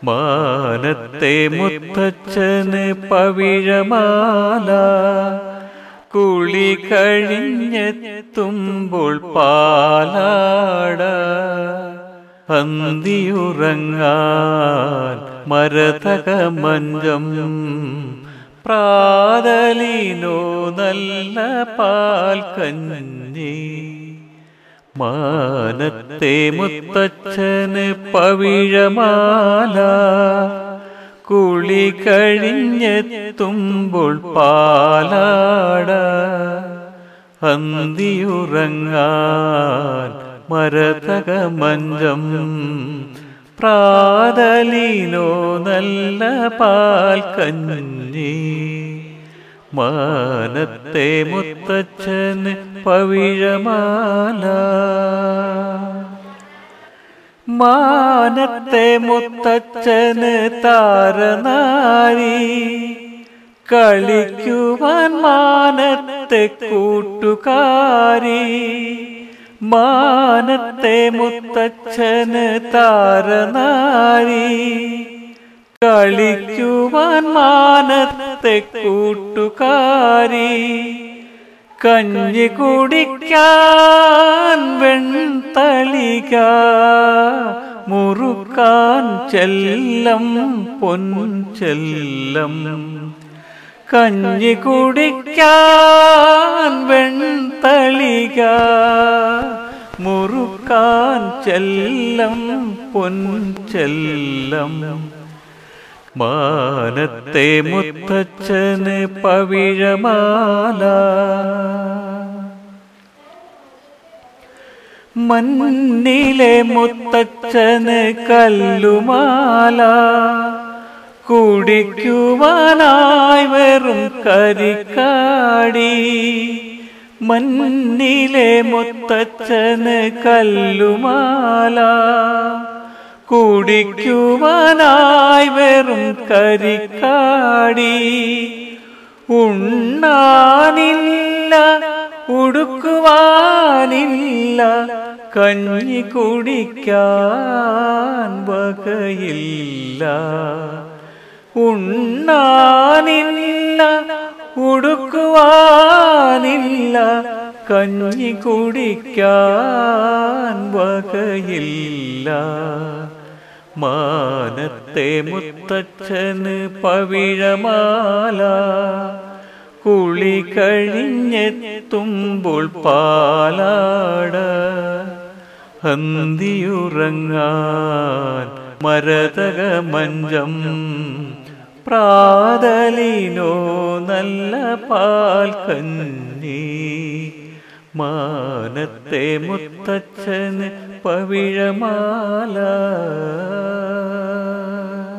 മാനത്തെ മുത്തച്ഛന് പവിഴമാല കുളി കഴിഞ്ഞെത്തുമ്പോൾ പാലാട അന്തിയുറങ്ങാൻ മരതക മഞ്ചം പ്രാതലിനോ നല്ല പാൽ കഞ്ഞി മാനത്തെ മുത്തച്ഛന് പവിഴമാല കുളി കഴിഞ്ഞെത്തുമ്പോൾ പാലാട അന്തിയുറങ്ങാൻ മരതക മഞ്ചം പ്രാതലിനോ നല്ല പാൽ കഞ്ഞി മാനത്തെ മുത്തച്ഛന് പവിഴമാല മാനത്തെ മുത്തച്ഛന് താരനാരി കളിക്കുവാൻ മാനത്തെ കൂട്ടുകാരി മാനത്തെ മുത്തച്ഛന് താരനാരി കളിക്കുവാൻ മാനത്തെ കൂട്ടുകാരി കഞ്ഞി കുടിക്കാൻ വെൺതളിക മുറുക്കാൻ ചെല്ലം പൊൻചെല്ലം കഞ്ഞി കുടിക്കാൻ വെൺതളിക മുറുക്കാൻ ചെല്ലം പൊൻചെല്ലം മാനത്തെ മുത്തച്ഛന് പവിഴമാല മണ്ണിലെ മുത്തച്ഛന് കല്ലുമാല കുടിക്കുവാനായി വെറും കരിക്കാടി മണ്ണിലെ മുത്തച്ഛന് കല്ലുമാല കുടിക്കുവാനായി വെറും കരിക്കാടി ഉണ്ണാനില്ല ഉടുക്കുവാനില്ല കഞ്ഞി കുടിക്കാൻ വകയില്ല ഉണ്ണാനില്ല ഉടുക്കുവാനില്ല കഞ്ഞി കുടിക്കാൻ വകയില്ല മാനത്തെ മുത്തച്ഛന് പവിഴമാല കുളി കഴിഞ്ഞെത്തുമ്പോൾ പാലാട അന്തിയുറങ്ങാൻ മരതക മഞ്ചം പ്രാതലിനോ നല്ല പാൽ കഞ്ഞി മാനത്തെ മുത്തച്ഛന് പവിഴമാല